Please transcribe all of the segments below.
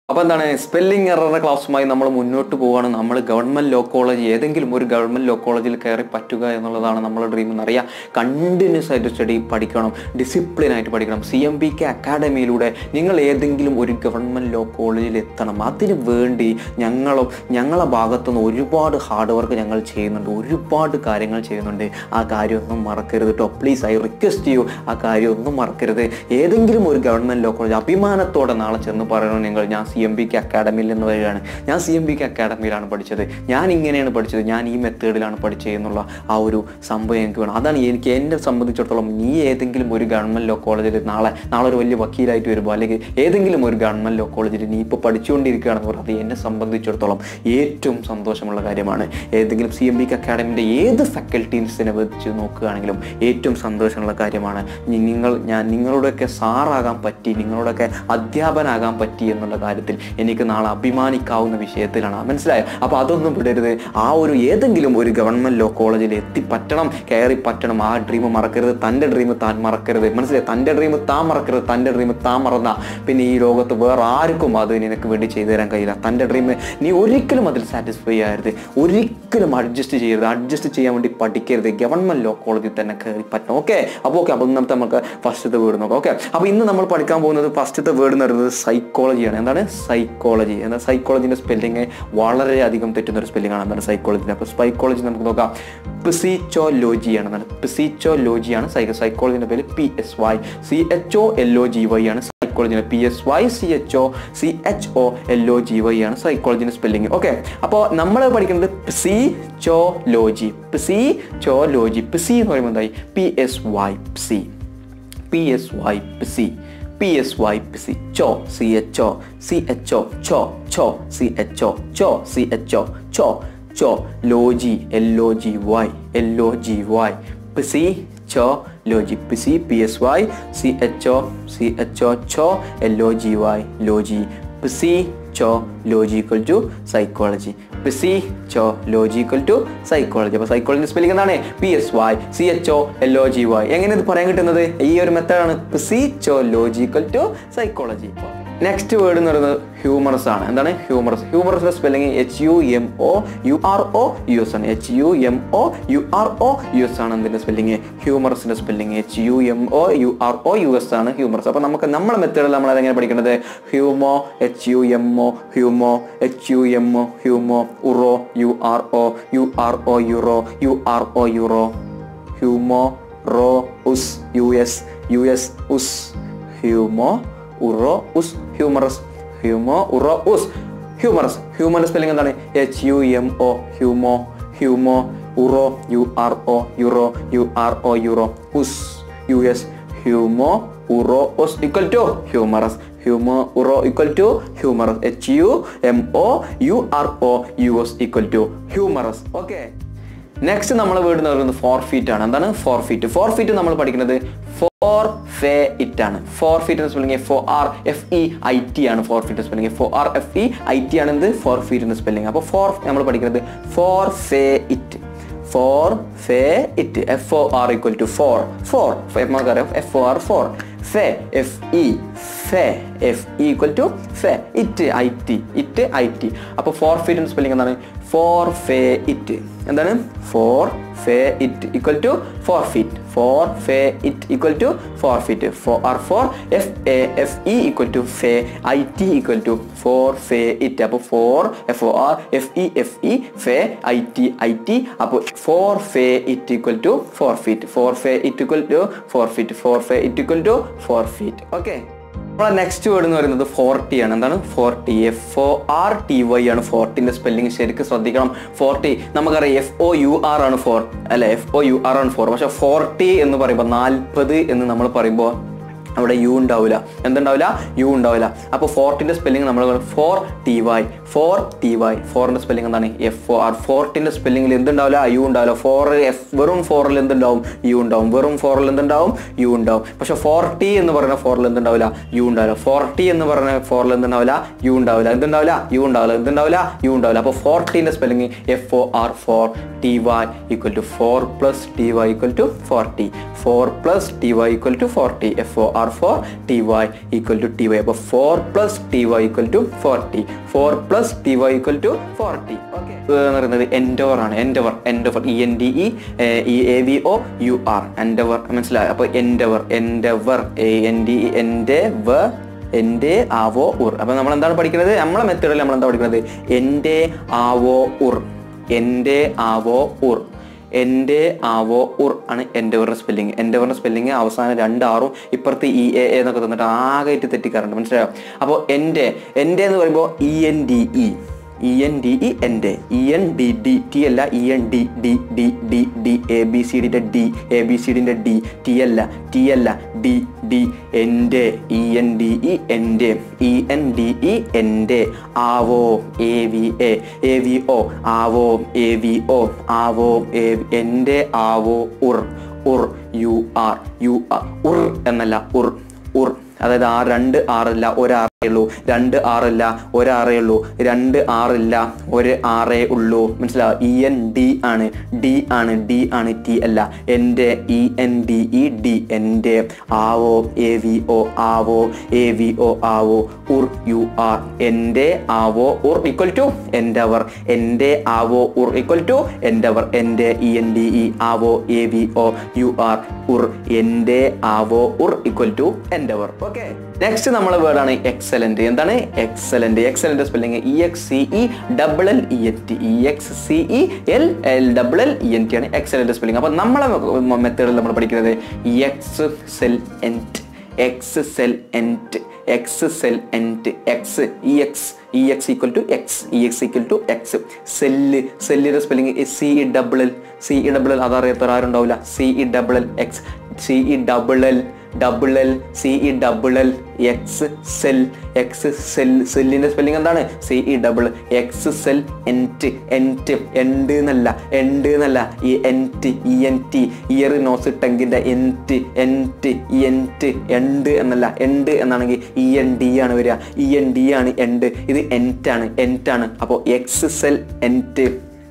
അപ്പോൾ എന്താണ് സ്പെല്ലിംഗ് എററിന്റെ ക്ലാസ്സുമായി നമ്മൾ മുന്നോട്ട് പോവുകയാണ് നമ്മൾ ഗവൺമെന്റ് ലോ കോളേജ് ഏതെങ്കിലും ഒരു ഗവൺമെന്റ് ലോ കോളേജിൽ കയറി പറ്റുക എന്നുള്ളതാണ് നമ്മുടെ ഡ്രീം എന്നറിയാം കണ്ടിന്യൂസ് ആയിട്ട് സ്റ്റഡി പഠിക്കണം ഡിസിപ്ലിൻ ആയിട്ട് പഠിക്കണം സി എം ബി കെ അക്കാഡമിയിലൂടെ നിങ്ങൾ ഏതെങ്കിലും ഒരു ഗവൺമെന്റ് ലോ കോളേജിൽ എത്തണം അതിന് വേണ്ടി ഞങ്ങളും ഞങ്ങളെ ഭാഗത്തുനിന്ന് ഒരുപാട് ഹാർഡ് വർക്ക് ഞങ്ങൾ ചെയ്യുന്നുണ്ട് ഒരുപാട് കാര്യങ്ങൾ ചെയ്യുന്നുണ്ട് ആ കാര്യമൊന്നും മറക്കരുത് കേട്ടോ പ്ലീസ് ഐ റിക്വസ്റ്റ് ചെയ്യൂ ആ കാര്യമൊന്നും മറക്കരുത് ഏതെങ്കിലും ഒരു ഗവൺമെന്റ് ലോ കോളേജ് അഭിമാനത്തോടെ നാളെ ചെന്ന് പറയണം നിങ്ങൾ ഞാൻ സി എം ബി കെ അക്കാഡമിയിൽ നിന്ന് വരികയാണ് ഞാൻ സി എം ബി കെ അക്കാഡമിയിലാണ് പഠിച്ചത് ഞാൻ ഇങ്ങനെയാണ് പഠിച്ചത് ഞാൻ ഈ മെത്തേഡിലാണ് പഠിച്ചത് എന്നുള്ള ആ ഒരു സംഭവം എനിക്ക് വേണം അതാണ് എനിക്ക് എന്നെ സംബന്ധിച്ചിടത്തോളം നീ ഏതെങ്കിലും ഒരു ഗവൺമെന്റ് ലോ കോളേജിൽ നാളെ നാളെ ഒരു വലിയ വക്കീലായിട്ട് വരുമ്പോൾ അല്ലെങ്കിൽ ഏതെങ്കിലും ഒരു ഗവൺമെന്റ് ലോ കോളേജിൽ നീ ഇപ്പോൾ പഠിച്ചുകൊണ്ടിരിക്കുകയാണെന്ന് പറഞ്ഞാൽ അത് എന്നെ സംബന്ധിച്ചിടത്തോളം ഏറ്റവും സന്തോഷമുള്ള കാര്യമാണ് ഏതെങ്കിലും സി എം ബി കെ അക്കാഡമിൻ്റെ ഏത് ഫാക്കൽറ്റീസിനെ വെച്ച് നോക്കുകയാണെങ്കിലും ഏറ്റവും സന്തോഷമുള്ള കാര്യമാണ് നി- നിങ്ങൾ ഞാൻ നിങ്ങളുടെയൊക്കെ സാറാകാൻ പറ്റി നിങ്ങളുടെയൊക്കെ അധ്യാപനാകാൻ പറ്റി എന്നുള്ള കാര്യത്തിൽ എനിക്ക് നാളെ അഭിമാനിക്കാവുന്ന വിഷയത്തിലാണ് മനസ്സിലായോ അപ്പോൾ അതൊന്നും വിടരുത് ആ ഒരു ഏതെങ്കിലും ഒരു ഗവൺമെൻറ് ലോ കോളേജിൽ എത്തിപ്പറ്റണം കയറി പറ്റണം ആ ഡ്രീം മറക്കരുത് തൻ്റെ ഡ്രീം താൻ മറക്കരുത് മനസ്സിലായി തൻ്റെ ഡ്രീം താൻ മറക്കരുത് തൻ്റെ ഡ്രീം താൻ മറന്ന പിന്നെ ഈ ലോകത്ത് വേറെ ആർക്കും അത് നിനക്ക് വേണ്ടി ചെയ്തു തരാൻ കഴിയില്ല തൻ്റെ ഡ്രീം നീ ഒരിക്കലും അതിൽ സാറ്റിസ്ഫൈ ആകരുത് ഒരിക്കലും അഡ്ജസ്റ്റ് ചെയ്യരുത് അഡ്ജസ്റ്റ് ചെയ്യാൻ വേണ്ടി പഠിക്കരുത് ഗവൺമെൻറ് ലോ കോളേജിൽ തന്നെ കയറി പറ്റണം ഓക്കെ അപ്പോൾ ഓക്കെ അപ്പോൾ ഇന്നത്തെ നമുക്ക് ഫസ്റ്റത്തെ വേർഡ് നോക്കാം ഓക്കെ അപ്പോൾ ഇന്ന് നമ്മൾ പഠിക്കാൻ പോകുന്നത് ഫസ്റ്റത്തെ വേർഡ് എന്ന് പറയുന്നത് സൈക്കോളജിയാണ് എന്താണ് സൈക്കോളജി എന്നാൽ സൈക്കോളജിൻ്റെ സ്പെല്ലിങ് വളരെയധികം തെറ്റുന്ന ഒരു സ്പെല്ലിംഗ് ആണ് എന്താണ് സൈക്കോളജിൻ്റെ അപ്പോൾ സൈക്കോളജി നമുക്ക് നോക്കാം പിസിച്ചോലോജിയാണ് എന്താണ് പിസിച്ചോലോജിയാണ് സൈക്കോ സൈക്കോളജിൻ്റെ പേര് P S Y C H O L O G Y ആണ് സൈക്കോളജിൻ്റെ P S Y C H O C H O L O G Y ആണ് സൈക്കോളജിൻ്റെ സ്പെല്ലിംഗ് ഓക്കെ അപ്പോൾ നമ്മൾ പഠിക്കുന്നത് പി ചോ ലോജി പി ചോ ലോജി പി എന്ന് പറയുമ്പോൾ എന്തായി P S Y C P S Y C P S Y C cho C H O C H O cho cho C H O cho C H O cho cho logy L O G Y L O G Y C cho logy P C P S Y C H O C H O cho L O G Y logy P C cho logical to psychology P C cho logical to psychology അപ്പോൾ psychology spelling എന്താണ് P S Y C H O L O G Y എങ്ങനെ ഇത് പറയാൻ കിട്ടുന്നത് ഈ ഒരു മെത്തേഡാണ് P C cho logical to psychology next word എന്ന് പറയുന്നത് ഹ്യൂമറസ് ആണ് എന്താണ് ഹ്യൂമറസ് ഹ്യൂമറസിന്റെ spelling H U M O U R O U S ആണ് H U M O U R O U S ആണ് ഇതിന്റെ സ്പെല്ലിംഗ് ഹ്യൂമറസിന്റെ spelling H U M O U R O U S ആണ് humorous അപ്പോൾ നമുക്ക് നമ്മളെ മെത്തേഡിൽ നമ്മൾ അതെങ്ങനെ പഠിക്കുന്നത് humo H U M O humo H U M O humo uro U R O U R O uro U R O uro humo ro us U S U S us humo uro us humorous humo uro us humorous ഹ്യൂമറിന്റെ spelling എന്താണ് H U M O humo humo uro U R O uro U R O euro us U S humo uro us equal to humorous humo uro equal to humorous H U M O U R O U S equal to humorous okay next നമ്മൾ വീട് എന്ന് പറയുന്നത് four feet ആണ് എന്താണ് four forfeit four feet നമ്മൾ പഠിക്കുന്നത് for fe it ആണ് forfeit spelling for R F E I T ആണ് forfeit spelling for R F E I T ആണ് എന്ത് ഫോർ ഫീറ്റ് സ്പെല്ലിംഗ് അപ്പോൾ ഫോർ നമ്മൾ പഠിക്കുന്നത് for fe it for fe it F O R equal to for for നമുക്കറിയാം F O R for fe F E fe F equal to fe it I T it I T അപ്പോൾ forfeit spelling എന്താണ് for fe it എന്താണ് for fe it equal to forfeit for fe it equal to forfeit for R for F A F E equal to fe I T equal to for fe it അപ്പോൾ for F O R F E F E fe I T I T അപ്പോൾ for fe it equal to forfeit for fe it equal to forfeit for fe it equal to four feet okay നമ്മളെ next word എന്ന് പറയുന്നത് forty ആണ് എന്താണ് forty F O R T Y ആണ് ഫോർട്ടിന്റെ spelling ശരിക്കും ശ്രദ്ധിക്കണം forty നമുക്കറിയാം എഫ് ഒ യു ആർ ആണ് ഫോർ അല്ലെ എഫ് ഒ യു ആർ ആണ് ഫോർ പക്ഷെ ഫോർട്ടി എന്ന് പറയുമ്പോൾ നാൽപ്പത് എന്ന് നമ്മൾ പറയുമ്പോൾ അവിടെ യു ഉണ്ടാവില്ല എന്തുണ്ടാവില്ല യു ഉണ്ടാവില്ല അപ്പോൾ ഫോർട്ടിൻ്റെ സ്പെല്ലിംഗ് നമ്മൾ four T Y four T Y ഫോറിൻ്റെ സ്പെല്ലിംഗ് എന്താണ് എഫ് ഒ ആർ ഫോർട്ടിൻ്റെ സ്പെല്ലിംഗിൽ എന്തുണ്ടാവില്ല യു ഉണ്ടാവില്ല ഫോർ എഫ് വെറും ഫോറിൽ എന്തുണ്ടാവും യു ഉണ്ടാവും വെറും ഫോറിൽ എന്തുണ്ടാവും യു ഉണ്ടാവും പക്ഷെ ഫോർട്ടി എന്ന് പറയുന്ന ഫോറിൽ എന്തുണ്ടാവില്ല യു ഉണ്ടാവില്ല ഫോർട്ടി എന്ന് പറയുന്ന ഫോറിൽ എന്തുണ്ടാവില്ല യു ഉണ്ടാവില്ല എന്തുണ്ടാവില്ല യു ഉണ്ടാവില്ല എന്തുണ്ടാവില്ല യു ഉണ്ടാവില്ല അപ്പോൾ ഫോർട്ടീൻ്റെ spelling F O R four T Y equal to four plus T Y equal to forty four plus T Y equal to forty F O R R four T Y equal to T Y അപ്പോൾ four plus T Y equal to forty four plus T Y equal to forty okay എന്ന് പറയുന്നത് endeavour ആണ് endeavour endeavour E N D E A V O U R Endeavour മനസ്സിലായി അപ്പോൾ endeavour endeavour A N D ende വ എൻ്റെ avo ഉർ അപ്പോൾ നമ്മൾ എന്താണ് പഠിക്കുന്നത് നമ്മളെ മെത്തേഡിൽ നമ്മൾ എന്താ പഠിക്കുന്നത് എൻ്റെ ആവോ ഉർ എൻ്റെ ആവോ ഉർ എൻ്റെ ആവോ ഉർ ആണ് എൻഡവറിൻ്റെ സ്പെല്ലിങ് എൻഡവറിൻ്റെ സ്പെല്ലിങ് അവസാനം രണ്ട് ആറും ഇപ്പുറത്ത് ഇ എ എന്നൊക്കെ തന്നിട്ട് ആകെയായിട്ട് തെറ്റിക്കാറുണ്ട് മനസ്സിലായോ അപ്പോൾ എൻ്റെ എൻ്റെ എന്ന് പറയുമ്പോൾ E N D E E N D E ende E N D D T അല്ല E N D D D D D A B C ഡിൻ്റെ ഡി എ ബി സി ഡിൻ്റെ ഡി ടി അല്ല T അല്ല D D ende E N D E ende E N D E ende avo A V A A V O avo A V O avo A ende avo ur Ur U R U R ur എന്നല്ല ur ഉർ അതായത് ആ രണ്ട് ആറില്ല ഒരാറേ ഉള്ളൂ രണ്ട് ആറില്ല ഒരാറേ ഉള്ളൂ രണ്ട് ആറില്ല ഒരു ആറേ ഉള്ളൂ മനസ്സിലാവും ഇ എൻ ഡി ആണ് ഡി ആണ് ഡി ആണ് ടി അല്ല ende E N D E D ende avo A V O avo A V O avo ur you are എൻ്റെ avo ur equal to endeavour ende avo ur equal to endeavour ende E N D E avo A V O U R ur ende avo ur equal to endeavour okay next നമ്മളെ വേർഡാണ് excellent എന്താണ് excellent excellent spelling E X C E double L E N T E X C E L L double L E N T ആണ് excellent spelling അപ്പോൾ നമ്മളെ മെത്തേഡിൽ നമ്മൾ പഠിക്കുന്നത് ex cell ent ex cell ent ex cell ent ex E X E X equal to ex E X equal to ex cell സെല്ലിൻ്റെ spelling C E double L C E double L അതറിയാത്ത ആരുണ്ടാവില്ല C E double L ex C E double L double L C E double L ex cell ex cell സെല്ലിൻ്റെ spelling എന്താണ് C E double ex cell ent ent end എന്നല്ല end എന്നല്ല ഈ ent E N T ear nose ടങ്കിൻ്റെ എൻറ്റ് എൻറ്റ് E ent end എന്നല്ല end എന്നാണെങ്കിൽ E N D ആണ് വരിക ഇ എൻ ഡി ആണ് എൻഡ് ഇത് എൻറ്റ് ആണ് എൻറ്റ് ആണ് അപ്പോൾ ex cell ent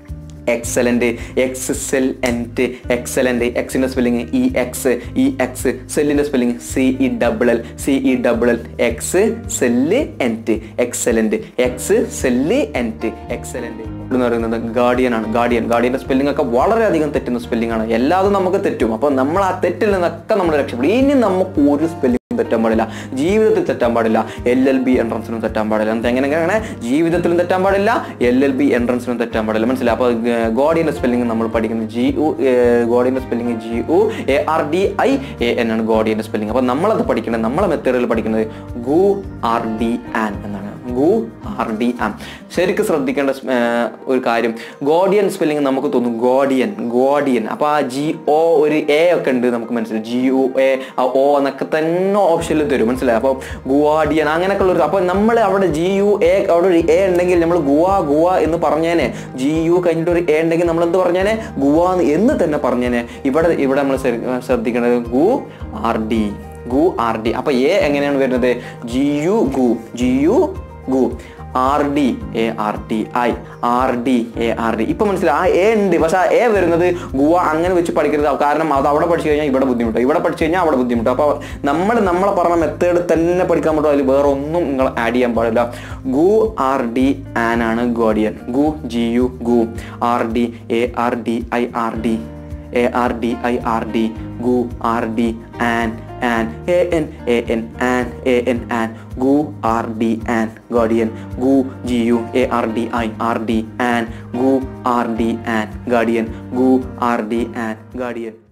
excellent ex cell ent excellent എക്സിന്റെ spelling E X E X സെല്ലിന്റെ spelling C E double L C E double L ex cell ent excellent ex cell ent excellent എന്ന് പറയുന്നത് guardian ആണ് guardian ഗാർഡിയന്റെ spelling ഒക്കെ വളരെയധികം തെറ്റുന്ന spelling ആണ് എല്ലാതും നമുക്ക് തെറ്റും അപ്പോൾ നമ്മൾ ആ തെറ്റിൽ നിന്നൊക്കെ നമ്മൾ രക്ഷപ്പെടും ഇനി നമുക്ക് ഒരു സ്പെല്ലിംഗ് തെറ്റാൻ പാടില്ല ജീവിതത്തിൽ തെറ്റാൻ പാടില്ല എൽ എൽ ബി എൻട്രൻസിനും തെറ്റാൻ പാടില്ല എന്താ എങ്ങനെ എങ്ങനെ ജീവിതത്തിലും തെറ്റാൻ പാടില്ല എൽ എൽ ബി എൻട്രൻസിനും തെറ്റാൻ പാടില്ല മനസ്സിലായി അപ്പോൾ ഗോഡിയുടെ സ്പെല്ലിംഗ് നമ്മൾ പഠിക്കുന്നത് ജി യു ഗോഡിയുടെ spelling G U A R D I A N ആണ് ഗോഡിയുടെ സ്പെല്ലിംഗ് അപ്പോൾ നമ്മളത് പഠിക്കുന്നത് നമ്മളെ മെത്തേഡിൽ പഠിക്കുന്നത് ഗു ആർ ഡി ആൻ എന്നാണ് ഗു ആർ ഡി ആം ശരിക്കും ശ്രദ്ധിക്കേണ്ട സ്- ഏർ ഒരു കാര്യം ഗോഡിയൻ സ്പെല്ലിംഗ് നമുക്ക് തോന്നും ഗോഡിയൻ ഗോഡിയൻ അപ്പോൾ ആ ജി ഒ ഒരു എ ഒക്കെ ഉണ്ട് നമുക്ക് മനസ്സിലായി ജി യു എ ഒ എന്നൊക്കെ തന്നെ ഓപ്ഷനിൽ തരും മനസ്സിലായി അപ്പോൾ ഗുവാഡിയൻ അങ്ങനെയൊക്കെ ഉള്ളൊരു അപ്പോൾ നമ്മൾ അവിടെ ജി യു എ അവിടെ ഒരു എ ഉണ്ടെങ്കിൽ നമ്മൾ ഗുവ ഗുവ എന്ന് പറഞ്ഞേനെ ജി യു കഴിഞ്ഞിട്ട് ഒരു എ ഉണ്ടെങ്കിൽ നമ്മൾ എന്ത് പറഞ്ഞേനെ ഗുവ എന്ന് തന്നെ പറഞ്ഞേനെ ഇവിടെ ഇവിടെ നമ്മൾ ശ്രദ്ധിക്കേണ്ടത് gu R D gu R D അപ്പൊ എ എങ്ങനെയാണ് വരുന്നത് G U gu G U gu R D A R T I R D A R D ഇപ്പൊ മനസ്സിലായി ആ എ ഉണ്ട് പക്ഷെ ആ എ വരുന്നത് ഗുവ അങ്ങനെ വെച്ച് പഠിക്കരുത് കാരണം അത് അവിടെ പഠിച്ചു കഴിഞ്ഞാൽ ഇവിടെ ബുദ്ധിമുട്ട് ഇവിടെ പഠിച്ചു കഴിഞ്ഞാൽ അവിടെ ബുദ്ധിമുട്ട് അപ്പോൾ നമ്മൾ നമ്മളെ പറഞ്ഞ മെത്തേഡ് തന്നെ പഠിക്കാൻ പറ്റും അതിൽ വേറെ ഒന്നും നിങ്ങൾ ആഡ് ചെയ്യാൻ പാടില്ല ഗു ആർ ഡി ആൻ ആണ് guardian gu G U gu R D A R D I R D A R D I R D gu R D an an A N A N an A N an gu R D an guardian gu G U A R D I R D an gu R D an guardian gu R D an guardian